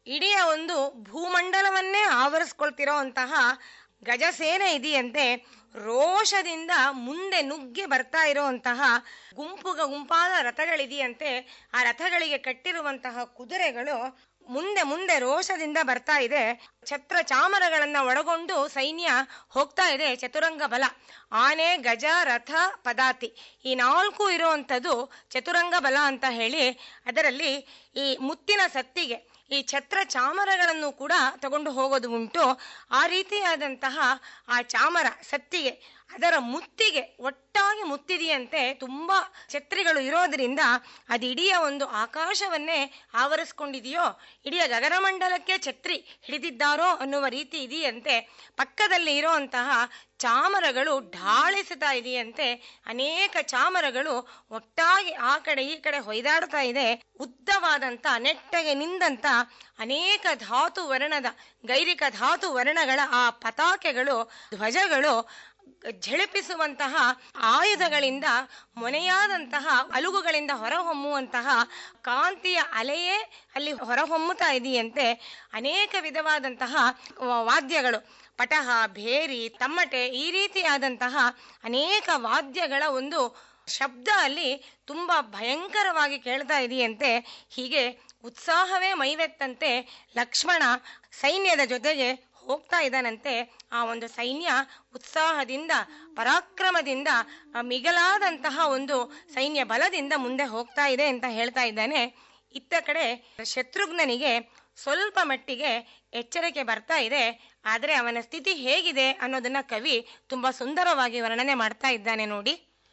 ಇಡೀ ಒಂದು ಭೂಮಂಡಲವನ್ನೇ ಆವರಿಸ್ಕೊಳ್ತಿರೋ ಅಂತಹ ಗಜಸೇನೆ ಇದೆಯಂತೆ ರೋಷದಿಂದ ಮುಂದೆ ನುಗ್ಗಿ ಬರ್ತಾ ಇರುವಂತಹ ಗುಂಪುಗ ಗುಂಪಾದ ರಥಗಳಿದೆಯಂತೆ ಆ ರಥಗಳಿಗೆ ಕಟ್ಟಿರುವಂತಹ ಕುದುರೆಗಳು ಮುಂದೆ ಮುಂದೆ ರೋಷದಿಂದ ಬರ್ತಾ ಇದೆ ಛತ್ರ ಚಾಮರಗಳನ್ನ ಒಳಗೊಂಡು ಸೈನ್ಯ ಹೋಗ್ತಾ ಇದೆ ಚತುರಂಗ ಬಲ ಆನೆ ಗಜ ರಥ ಪದಾತಿ ಈ ನಾಲ್ಕು ಇರುವಂಥದ್ದು ಚತುರಂಗ ಬಲ ಅಂತ ಹೇಳಿ ಅದರಲ್ಲಿ ಈ ಮುತ್ತಿನ ಸತ್ತಿಗೆ ಈ ಛತ್ರ ಚಾಮರಗಳನ್ನು ಕೂಡ ತಗೊಂಡು ಹೋಗೋದು ಉಂಟು ಆ ರೀತಿಯಾದಂತಹ ಆ ಚಾಮರ ಸತ್ತಿಗೆ ಅದರ ಮುತ್ತಿಗೆ ಒಟ್ಟಾಗಿ ಮುತ್ತಿದೆಯಂತೆ ತುಂಬಾ ಛತ್ರಿಗಳು ಇರೋದ್ರಿಂದ ಅದು ಇಡೀ ಒಂದು ಆಕಾಶವನ್ನೇ ಆವರಿಸ್ಕೊಂಡಿದೆಯೋ ಇಡೀ ಗಗನಮಂಡಲಕ್ಕೆ ಛತ್ರಿ ಹಿಡಿದಿದ್ದಾರೋ ಅನ್ನುವ ರೀತಿ ಇದೆಯಂತೆ ಪಕ್ಕದಲ್ಲಿ ಇರುವಂತಹ ಚಾಮರಗಳು ಢಾಳಿಸ್ತಾ ಇದೆಯಂತೆ ಅನೇಕ ಚಾಮರಗಳು ಒಟ್ಟಾಗಿ ಆ ಕಡೆ ಈ ಕಡೆ ಹೊಯ್ದಾಡ್ತಾ ಇದೆ ಉದ್ದವಾದಂತ ನೆಟ್ಟಗೆ ನಿಂದಂತ ಅನೇಕ ಧಾತು ವರ್ಣದ ಗೈರಿಕ ಧಾತು ವರ್ಣಗಳ ಆ ಪತಾಕೆಗಳು ಧ್ವಜಗಳು ಝಳಿಪಿಸುವಂತಹ ಆಯುಧಗಳಿಂದ ಮೊನೆಯಾದಂತಹ ಅಲುಗುಗಳಿಂದ ಹೊರಹೊಮ್ಮುವಂತಹ ಕಾಂತಿಯ ಅಲೆಯೇ ಅಲ್ಲಿ ಹೊರಹೊಮ್ಮುತ್ತಾ ಇದೆಯಂತೆ ಅನೇಕ ವಿಧವಾದಂತಹ ವಾದ್ಯಗಳು ಪಟಹ ಭೇರಿ ತಮ್ಮಟೆ ಈ ರೀತಿಯಾದಂತಹ ಅನೇಕ ವಾದ್ಯಗಳ ಒಂದು ಶಬ್ದ ಅಲ್ಲಿ ತುಂಬಾ ಭಯಂಕರವಾಗಿ ಕೇಳ್ತಾ ಇದೆಯಂತೆ ಹೀಗೆ ಉತ್ಸಾಹವೇ ಮೈವೆತ್ತಂತೆ ಲಕ್ಷ್ಮಣ ಸೈನ್ಯದ ಜೊತೆಗೆ ಹೋಗ್ತಾ ಇದ್ದಾನಂತೆ ಆ ಒಂದು ಸೈನ್ಯ ಉತ್ಸಾಹದಿಂದ ಪರಾಕ್ರಮದಿಂದ ಮಿಗಲಾದಂತಹ ಒಂದು ಸೈನ್ಯ ಬಲದಿಂದ ಮುಂದೆ ಹೋಗ್ತಾ ಇದೆ ಅಂತ ಹೇಳ್ತಾ ಇದ್ದಾನೆ ಇತ್ತ ಕಡೆ ಶತ್ರುಘ್ನನಿಗೆ ಸ್ವಲ್ಪ ಮಟ್ಟಿಗೆ ಎಚ್ಚರಿಕೆ ಬರ್ತಾ ಇದೆ ಆದರೆ ಅವನ ಸ್ಥಿತಿ ಹೇಗಿದೆ ಅನ್ನೋದನ್ನ ಕವಿ ತುಂಬಾ ಸುಂದರವಾಗಿ ವರ್ಣನೆ ಮಾಡ್ತಾ ಇದ್ದಾನೆ ನೋಡಿ